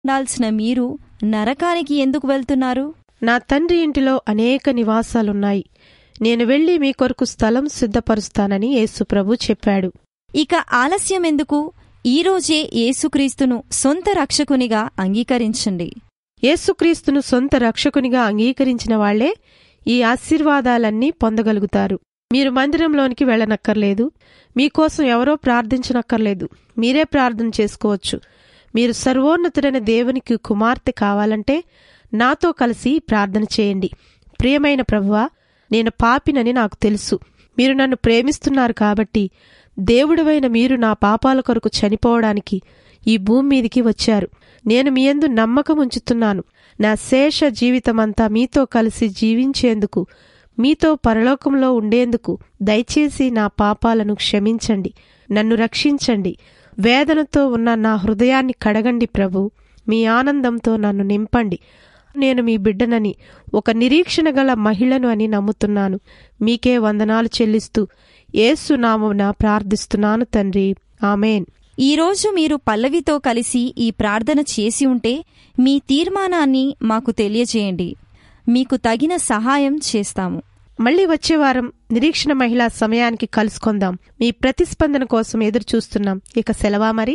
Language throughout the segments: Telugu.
ఉండాల్సిన మీరు నరకానికి ఎందుకు వెళ్తున్నారు నా తండ్రి ఇంటిలో అనేక నివాసాలున్నాయి నేను వెళ్లి మీ కొరకు స్థలం సిద్ధపరుస్తానని యేసుప్రభు చెప్పాడు ఇక ఆలస్యం ఎందుకు ఈరోజే యేసుక్రీస్తును సొంత రక్షకునిగా అంగీకరించండి యేసుక్రీస్తును సొంత రక్షకునిగా అంగీకరించిన వాళ్లే ఈ ఆశీర్వాదాలన్నీ పొందగలుగుతారు మీరు మందిరంలోనికి వెళ్ళనక్కర్లేదు మీకోసం ఎవరో ప్రార్థించనక్కర్లేదు మీరే ప్రార్థన చేసుకోవచ్చు మీరు సర్వోన్నతుడైన దేవునికి కుమార్తె కావాలంటే నాతో కలిసి ప్రార్థన చేయండి ప్రియమైన ప్రభువా నేను పాపినని నాకు తెలుసు మీరు నన్ను ప్రేమిస్తున్నారు కాబట్టి దేవుడవైన మీరు నా పాపాల కొరకు చనిపోవడానికి ఈ భూమి మీదికి వచ్చారు నేను మీ యందు నమ్మకం ఉంచుతున్నాను నా శేష జీవితమంతా మీతో కలిసి జీవించేందుకు మీతో పరలోకంలో ఉండేందుకు దయచేసి నా పాపాలను క్షమించండి నన్ను రక్షించండి వేదనతో ఉన్న నా హృదయాన్ని కడగండి ప్రభు మీ ఆనందంతో నన్ను నింపండి నేను మీ బిడ్డనని ఒక నిరీక్షణ గల మహిళను అని నమ్ముతున్నాను మీకే వందనాలు చెల్లిస్తూ ఏసు నామమున ప్రార్థిస్తున్నాను తండ్రి ఆమెన్ ఈరోజు మీరు పల్లవితో కలిసి ఈ ప్రార్థన చేసి ఉంటే మీ తీర్మానాన్ని మాకు తెలియజేయండి మీకు తగిన సహాయం చేస్తాము మళ్ళీ వచ్చే వారం నిరీక్షణ మహిళా సమయానికి కలుసుకుందాం మీ ప్రతిస్పందన కోసం ఎదురు చూస్తున్నాం ఇక సెలవా మరి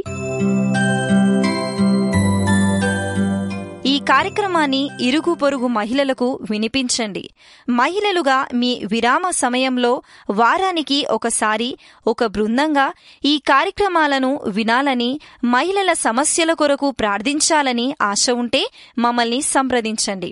ఈ కార్యక్రమాన్ని ఇరుగు పొరుగు మహిళలకు వినిపించండి మహిళలుగా మీ విరామ సమయంలో వారానికి ఒకసారి ఒక బృందంగా ఈ కార్యక్రమాలను వినాలని మహిళల సమస్యల కొరకు ప్రార్థించాలని ఆశ ఉంటే మమ్మల్ని సంప్రదించండి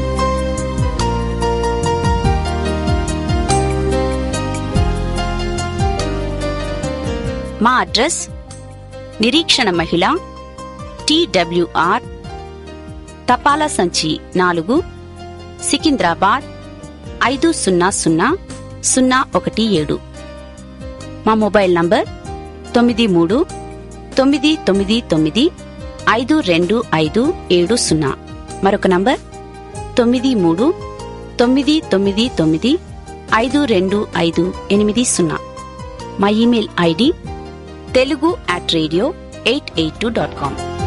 మా అడ్రస్ నిరీక్షణ మహిళ టీడబ్ల్యూఆర్ తపాలా సంచి నాలుగు సికింద్రాబాద్ ఐదు సున్నా సున్నా సున్నా ఒకటి ఏడు మా మొబైల్ నంబర్ తొమ్మిది మూడు తొమ్మిది తొమ్మిది తొమ్మిది ఐదు రెండు ఐదు ఏడు సున్నా మరొక నంబర్ తొమ్మిది మూడు తొమ్మిది తొమ్మిది తొమ్మిది ఐదు రెండు ఐదు ఎనిమిది సున్నా మా email ID Telugu at radio eight eight two dot com